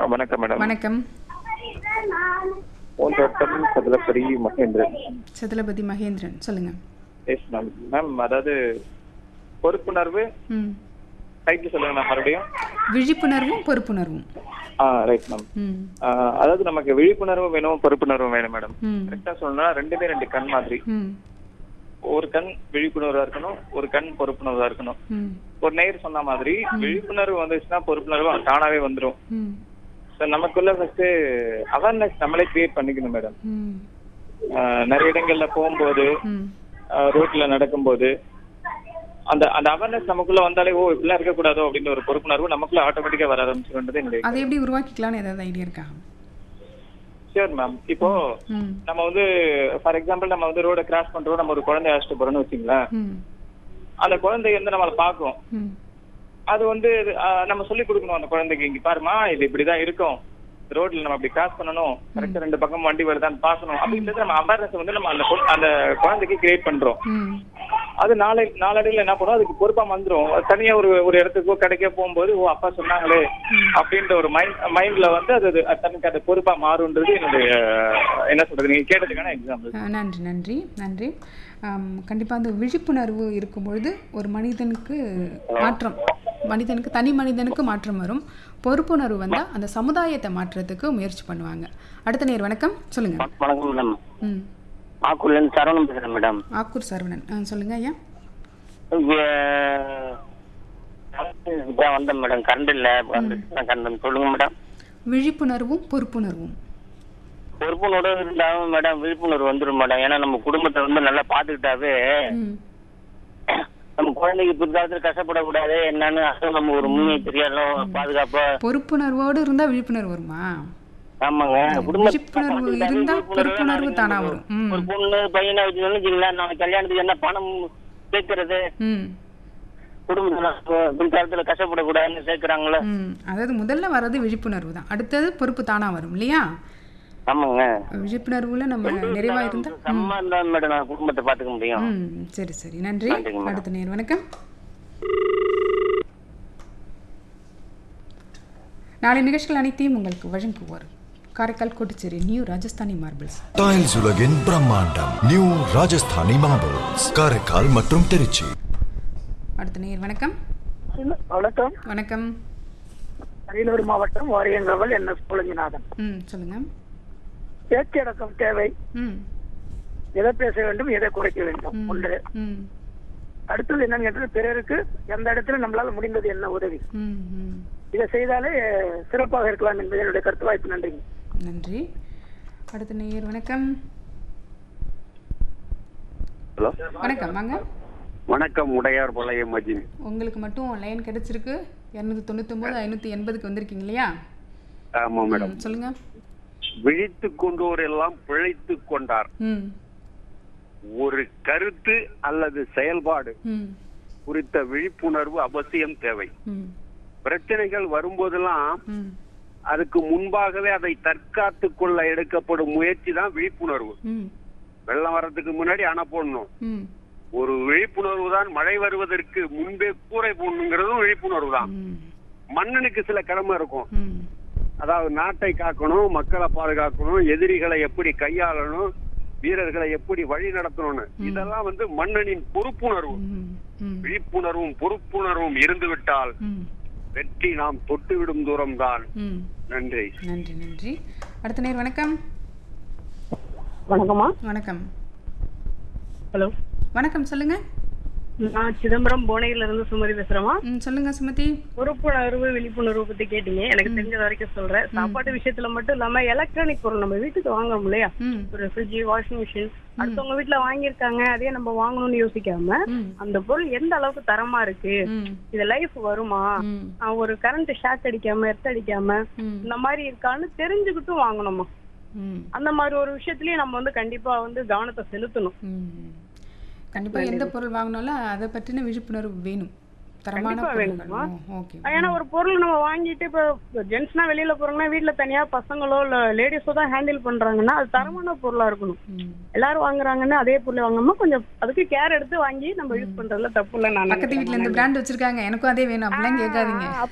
வணக்கம் மேடம் வணக்கம் பூந்தோட்டம் சதுலப்பரி மகேந்திரன் சதுலபதி மகேந்திரன் சொல்லுங்க எஸ் மேம் மேம் அதாவது பொறுப்புணர்வு ம் டைட்டில் சொல்லுங்க மேம் மறுபடியும் விழிப்புணர்வும் பொறுப்புணர்வும் ஆ ரைட் மேம் ம் அதாவது நமக்கு விழிப்புணர்வும் வேணும் பொறுப்புணர்வும் வேணும் மேடம் ம் கரெக்டா சொல்லணும்னா ரெண்டுமே ரெண்டு கண் மாதிரி ம் ஒரு கண் விழிப்புணர்வா இருக்கணும் ஒரு கண் பொறுப்புணர்வா இருக்கணும் ம் ஒரு நேர் சொன்ன மாதிரி விழிப்புணர்வு வந்துச்சுன்னா பொறுப்புணர்வு தானாவே வந்துரும் ம் So, நமக்குள்ள ஃபர்ஸ்ட் அவேர்னஸ் நம்மளே கிரியேட் பண்ணிக்கணும் மேடம் ம் நிறைய இடங்கள்ல போகும்போது ம் ரோட்ல நடக்கும்போது அந்த அந்த அவேர்னஸ் நமக்குள்ள வந்தாலே ஓ இப்படிலாம் இருக்கக்கூடாதோ அப்படின்ற ஒரு பொறுப்புணர்வு நமக்குள்ள ஆட்டோமேட்டிக்கா வர ஆரம்பிச்சிருன்றது என்னுடைய அதை எப்படி உருவாக்கிக்கலாம்னு ஏதாவது ஐடியா இருக்கா ஷியோர் மேம் இப்போ ம் நம்ம வந்து ஃபார் எக்ஸாம்பிள் நம்ம வந்து ரோட கிராஸ் பண்றோம் நம்ம ஒரு குழந்தைய அழைச்சிட்டு போறோம்னு வச்சுங்களேன் ம் அந்த குழந்தை வந்து நம்மளை பார்க்கும் ம் அது வந்து ஆஹ், நம்ம சொல்லி கொடுக்கணும் அந்த குழந்தைக்கு இங்க பாருமா இது இப்படிதான் இருக்கும் ரோட்ல நம்ம அப்படி கிராஸ் பண்ணணும் கரெக்டா ரெண்டு பக்கம் வண்டி வருதான்னு பார்க்கணும் அப்படின்றது நம்ம அவேர்னஸ் வந்து நம்ம அந்த பொ- அந்த குழந்தைக்கு கிரியேட் பண்றோம் ம் அது நாளை நாளடைவில் என்ன பண்ணும் அதுக்கு பொறுப்பா வந்துரும் அது தனியா ஒரு ஒரு இடத்துக்கோ கடைக்கோ போகும்போது ஓ அப்பா சொன்னாங்களே அப்படின்ற ஒரு மைண்ட் மைண்ட்ல வந்து அது அது தனக்கு அது பொறுப்பா மாறுன்றது என்னுடைய அஹ், என்ன சொல்றது நீங்க கேட்டதுக்கான எக்ஸாம்பிள் ஆ, நன்றி நன்றி நன்றி கண்டிப்பாக அந்த விழிப்புணர்வு இருக்கும் பொழுது ஒரு மனிதனுக்கு மாற்றம் மனிதனுக்கு தனி மனிதனுக்கு மாற்றம் வரும் பொறுப்புணர்வு வந்தால் அந்த சமுதாயத்தை மாற்றுறதுக்கு முயற்சி பண்ணுவாங்க அடுத்த நேர் வணக்கம் சொல்லுங்க வணக்கம் மேடம் ம் ஆக்கூர்லேருந்து சரவணன் பேசுகிறேன் மேடம் ஆக்கூர் சரவணன் ஆ சொல்லுங்க ஐயா இப்போ வந்தேன் மேடம் கரண்ட் இல்லை கரண்ட் சொல்லுங்க மேடம் விழிப்புணர்வும் பொறுப்புணர்வும் பொறுப்புணர்வு இருந்தாலும் மேடம் விழிப்புணர்வு வந்துடும் மேடம் ஏன்னா நம்ம குடும்பத்தை வந்து நல்லா பார்த்துக்கிட்டாவே ம் நம்ம குழந்தைக்கு பிற்காலத்தில் கஷ்டப்படக்கூடாது என்னன்னு அதுவும் நம்ம ஒரு முன்னே தெரியாலும் பாதுகாப்பா பொறுப்புணர்வோடு இருந்தால் விழிப்புணர்வு வருமா ஆமாங்க குடும்பத்தை விழிப்புணர்வு பார்த்துக்கிட்டாவே இருந்தா விழிப்புணர்வு பொறுப்புணர்வு நாளைக்கு தானா நம்ம வரும். ம். ஒரு பொண்ணு பையனை வச்சுக்கணும் வச்சுங்களேன் நாளைக்கு கல்யாணத்துக்கு என்ன பணம் சேர்க்கறது ம் குடும்பத்துல பிற்காலத்துல கஷ்டப்படக்கூடாதுன்னு சேர்க்கறாங்களே ம் அதாவது முதல்ல வர்றது விழிப்புணர்வு தான் அடுத்தது பொறுப்பு தானா வரும் இல்லையா ஆமாங்க விழிப்புணர்வுல நம்ம நிறைவா இருந்தா செம்ம இருந்தா மேடம் நான் குடும்பத்தை பாத்துக்க முடியும் ம் சரி சரி நன்றி நன்றிங்க மேடம். அடுத்த நேர் வணக்கம் நாளை நிகழ்ச்சிகள் அனைத்தையும் உங்களுக்கு வழங்குவார் Karaikal Kottucherry new Rajasthani marbles tiles உலகின் பிரம்மாண்டம் நியூ ராஜஸ்தானி மார்பிள்ஸ் காரைக்கால் மற்றும் திருச்சி அடுத்த நேர் வணக்கம் வணக்கம் வணக்கம் அரியலூர் மாவட்டம் வாரியங்கவல் என் எஸ் புலஞ்சிநாதன் ம் சொல்லுங்க பேச்சடக்கம் தேவை ம் எதை பேச வேண்டும் எதை குறைக்க வேண்டும் ம், ஒன்று ம் அடுத்தது என்னன்னு கேட்டால் பிறருக்கு எந்த இடத்துல நம்மளால முடிந்தது என்ன உதவி ம் ம் இதை செய்தாலே சிறப்பாக இருக்கலாம் என்பது என்னுடைய கருத்து வாய்ப்பு நன்றிங்க நன்றி அடுத்த நேயர் வணக்கம் ஹலோ வணக்கம் வாங்க வணக்கம் உடையார் பழைய மஜின் உங்களுக்கு மட்டும் லைன் கிடைச்சிருக்கு இரநூத்தி தொண்ணூத்தொம்பது ஐநூற்றி எண்பதுக்கு வந்திருக்கீங்க இல்லையா ஆமா மேடம் ம், சொல்லுங்க விழித்து கொண்டோர் எல்லாம் பிழைத்து கொண்டார் ம் ஒரு கருத்து அல்லது செயல்பாடு ம் குறித்த விழிப்புணர்வு அவசியம் தேவை ம் பிரச்சனைகள் வரும்போதெல்லாம் ம் அதுக்கு முன்பாகவே அதை தற்காத்து கொள்ள எடுக்கப்படும் முயற்சி தான் விழிப்புணர்வு ம் வெள்ளம் வர்றதுக்கு முன்னாடி அணை போடணும் ம் ஒரு விழிப்புணர்வு தான் மழை வருவதற்கு முன்பே கூரை போடணுங்கிறதும் விழிப்புணர்வு தான் ம் மன்னனுக்கு சில கடமை இருக்கும் ம் அதாவது நாட்டை காக்கணும் மக்களை பாதுகாக்கணும் எதிரிகளை எப்படி கையாளணும் வீரர்களை எப்படி வழி நடத்தணும்னு இதெல்லாம் வந்து மன்னனின் பொறுப்புணர்வு ம் ம் விழிப்புணர்வும் பொறுப்புணர்வும் இருந்துவிட்டால் ம் வெற்றி நாம் தொட்டுவிடும் தூரம்தான் ம் நன்றி நன்றி நன்றி அடுத்த நேர் வணக்கம் வணக்கம்மா வணக்கம் ஹலோ வணக்கம் சொல்லுங்க நான் சிதம்பரம் புவனகிரில இருந்து சுமதி பேசுறேமா ம் சொல்லுங்க சுமதி பொறுப்புணர்வு விழிப்புணர்வு பத்தி கேட்டீங்க எனக்கு தெரிஞ்ச வரைக்கும் சொல்றேன் சாப்பாட்டு விஷயத்துல மட்டும் இல்லாம எலக்ட்ரானிக் பொருள் நம்ம வீட்டுக்கு வாங்குறோம் இல்லையா ம் ஒரு ஃப்ரிட்ஜ் வாஷிங் மிஷின் அடுத்தவங்க வீட்டுல வாங்கியிருக்காங்க அதே நம்ம வாங்கணும்னு யோசிக்காம ம் அந்த பொருள் எந்த அளவுக்கு தரமா இருக்கு ம் இது லைஃப் வருமா ம் ஆஹ் ஒரு கரண்ட் ஷாக் அடிக்காம எர்த் அடிக்காம ம் இந்த மாதிரி இருக்கான்னு தெரிஞ்சுக்கிட்டும் வாங்கணுமா ம் அந்த மாதிரி ஒரு விஷயத்துலயும் நம்ம வந்து கண்டிப்பா வந்து கவனத்தை செலுத்தணும் ம். கண்டிப்பா எந்த பொருள் வாங்கினாலும் அதை பற்றின விழிப்புணர்வு வேணும் தரமான கண்டிப்பா பொருட்கள் வேணுமா? ஓ, ஓகே ஏன்னா ஒரு பொருள் நம்ம வாங்கிட்டு இப்ப ஜென்ட்ஸ்னா வெளியில போறாங்கன்னா வீட்டுல தனியா பசங்களோ இல்ல லேடிஸோ தான் ஹேண்டில் பண்றாங்கன்னா அது தரமான பொருளா இருக்கணும் ம். எல்லாரும் வாங்குறாங்கன்னா அதே பொருள் வாங்காம கொஞ்சம் அதுக்கு கேர் எடுத்து வாங்கி நம்ம யூஸ் பண்றதுல தப்பு இல்லை நான் பக்கத்து வீட்ல இந்த பிராண்ட் வச்சிருக்காங்க எனக்கும் அதே வேணும் அப்படிலாம் கேட்காதீங்க